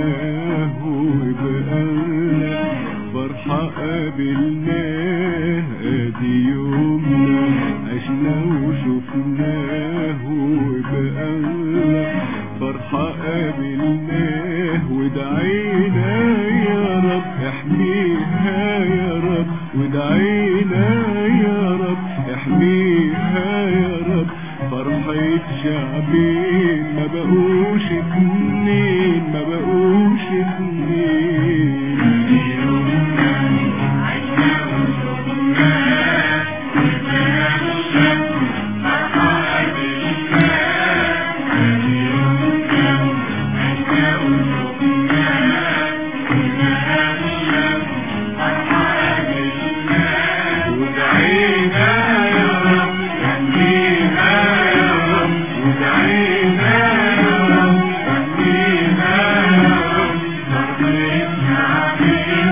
شفناه وبقالنا فرحة قابلناه ادي يومنا عشنا وشفناه وبقالنا فرحة قابلناه ودعينا يا رب احميها يا رب ودعينا يا رب احميها يا رب فرحة شعبين ما بقوش اتنين ما بقوش اتنين ودعينا يا رب احميها يا رب ودعينا يا رب احميها يا رب فرحة شعبين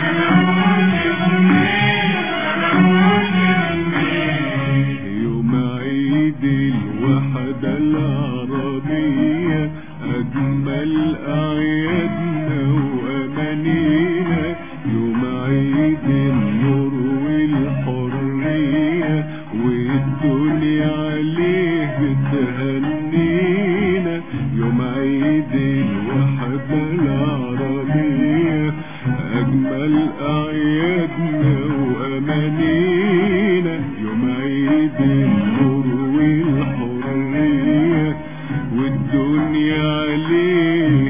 يوم عيد الوحدة العربية أجمل أعيادنا وأمانينا يوم عيد النور والحرية والدنيا عليه بتهنينا يوم عيد الوحدة العربية أجمل أعيادنا وأمانينا يوم عيد النور والحرية والدنيا عليه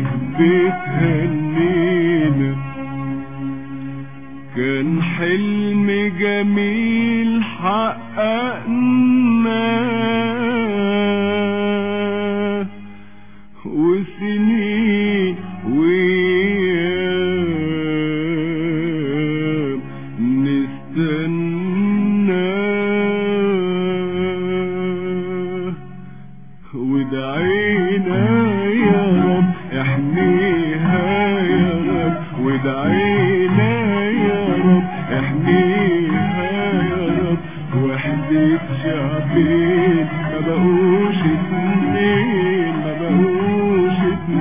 بتهنينا كان حلم جميل حققناه وسنين ويام نستناه ودعينا يا رب احميها يا رب ودعينا يا رب احميها يا رب وحدة شعبين ما بقوش اتنين ما بقوش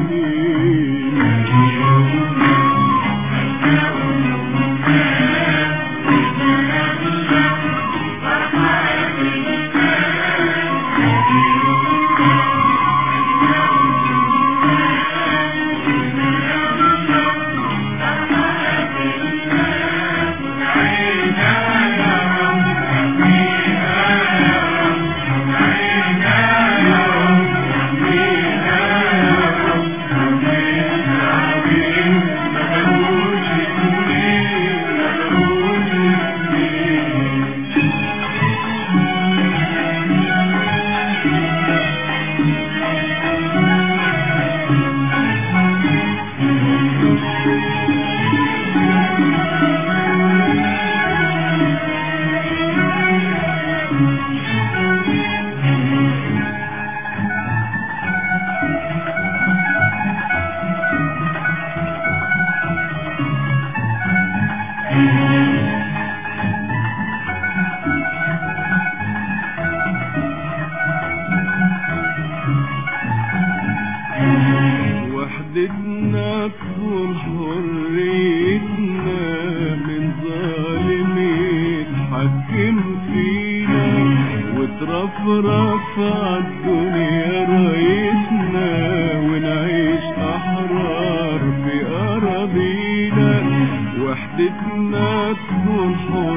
وحدتنا تكون حريتنا من ظالم يتحكم فينا وترفرف عالدنيا رايتنا ونعيش أحرار في أراضينا وحدتنا تكون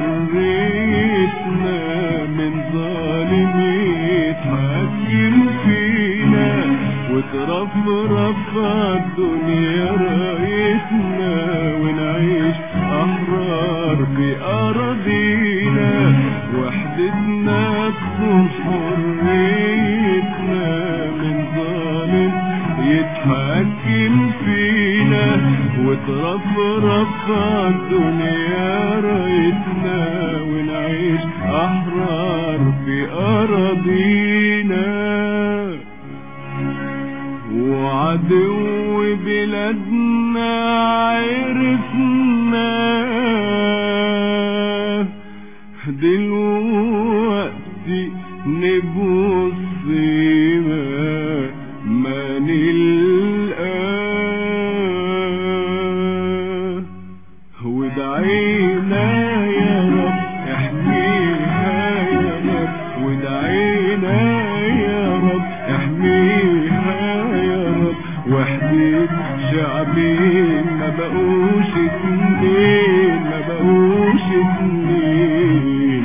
حريتنا من ظالم يتحكم فينا وترفرف الدنيا رايتنا ونعيش أحرار في أراضينا وحدتنا تكون حريتنا من ظالم يتحكم فينا وترفرف الدنيا رايتنا ونعيش أحرار في أراضينا وعدو بلادنا عرفنا دلوقتي نبص ما, ما نلقى شعبين ما بقوش اتنين ما بقوش اتنين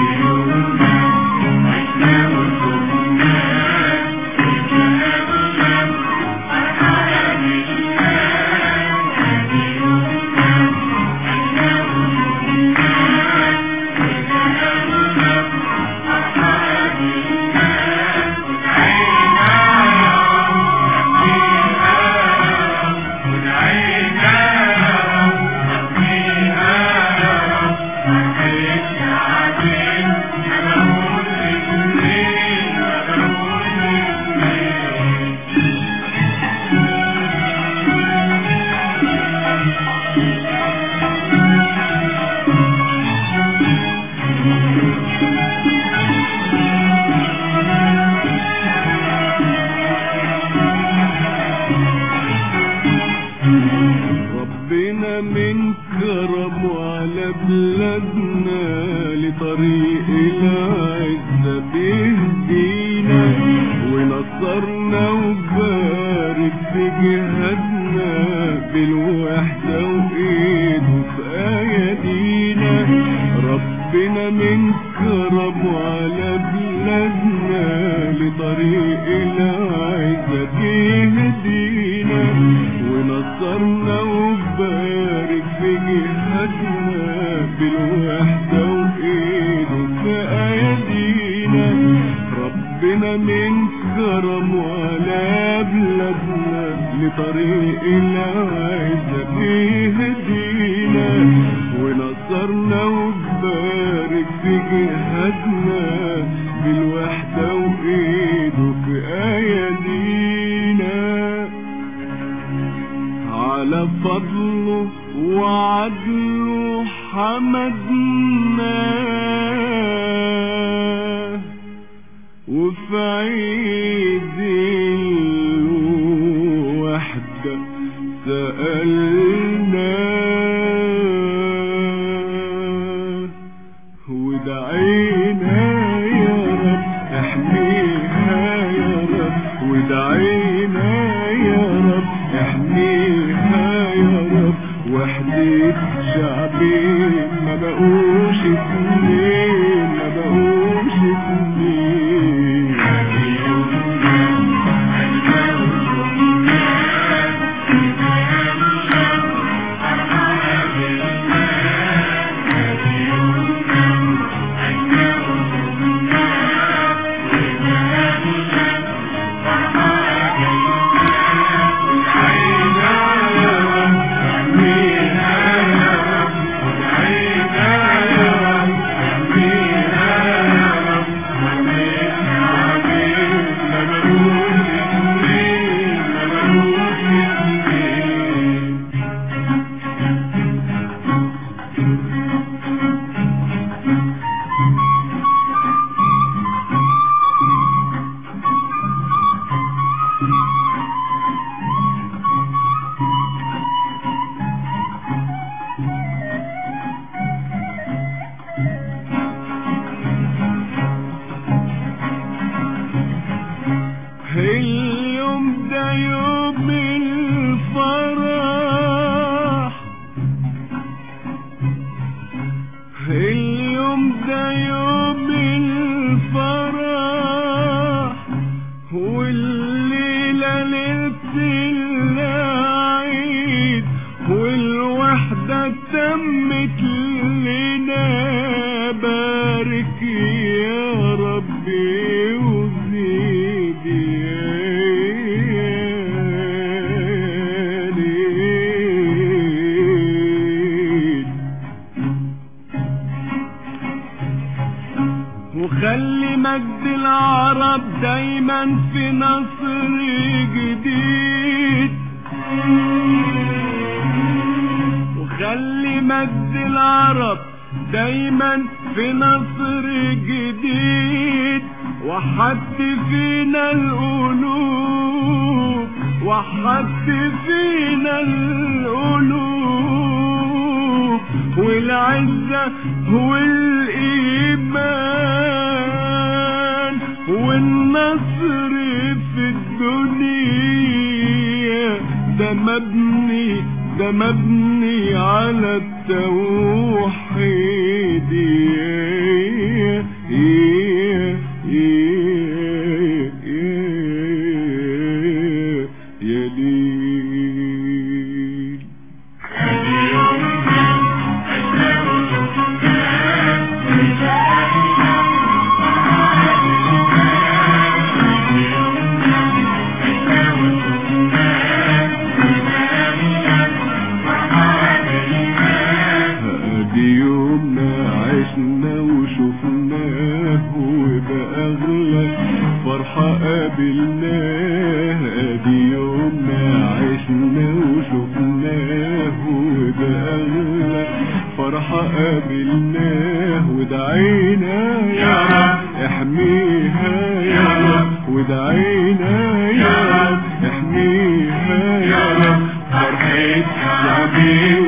ربنا من كرمه على بلادنا لطريق العزة بيهدينا ونصرنا وبارك في جهادنا بالوحدة وإيده في أيدينا ربنا من كرمه على بلادنا لطريق العزة بيهدينا ونصرنا وبارك في جهادنا بالوحدة وإيده في أيدينا ربنا من كرمه على بلادنا لطريق العزة بيهدينا ونصرنا وبارك في جهادنا بالوحدة وإيده في أيدينا على فضله وعدله حمدنا وفي عيد الوحدة سألنا ودعينا يا رب احميها يا رب ودعينا يا رب احميها يا رب وحدة شعبي ما بقوش اتنين ما بقوش اتنين اليوم ده يوم الفرح اليوم ده يوم الفرح والليلة ليلة العيد والوحدة تمت لنا بارك يا ربي وزيد يا ليل وخلي مجد العرب دايما في نصر جديد وخلي مجد العرب دايما في نصر جديد وحد فينا القلوب وحد فينا القلوب والعزة والإيمان والنصر في الدنيا ده مبني ده مبني على التوحيد يا يا يا يا يا ليل ادي يومنا عشنا وشفناه وده اغلى فرحة قابلناه ادي يومنا عشنا وشفناه وده اغلى فرحة قابلناه ودعينا يا رب احميها يا رب ودعينا يا رب احميها يا رب فرحة شعبي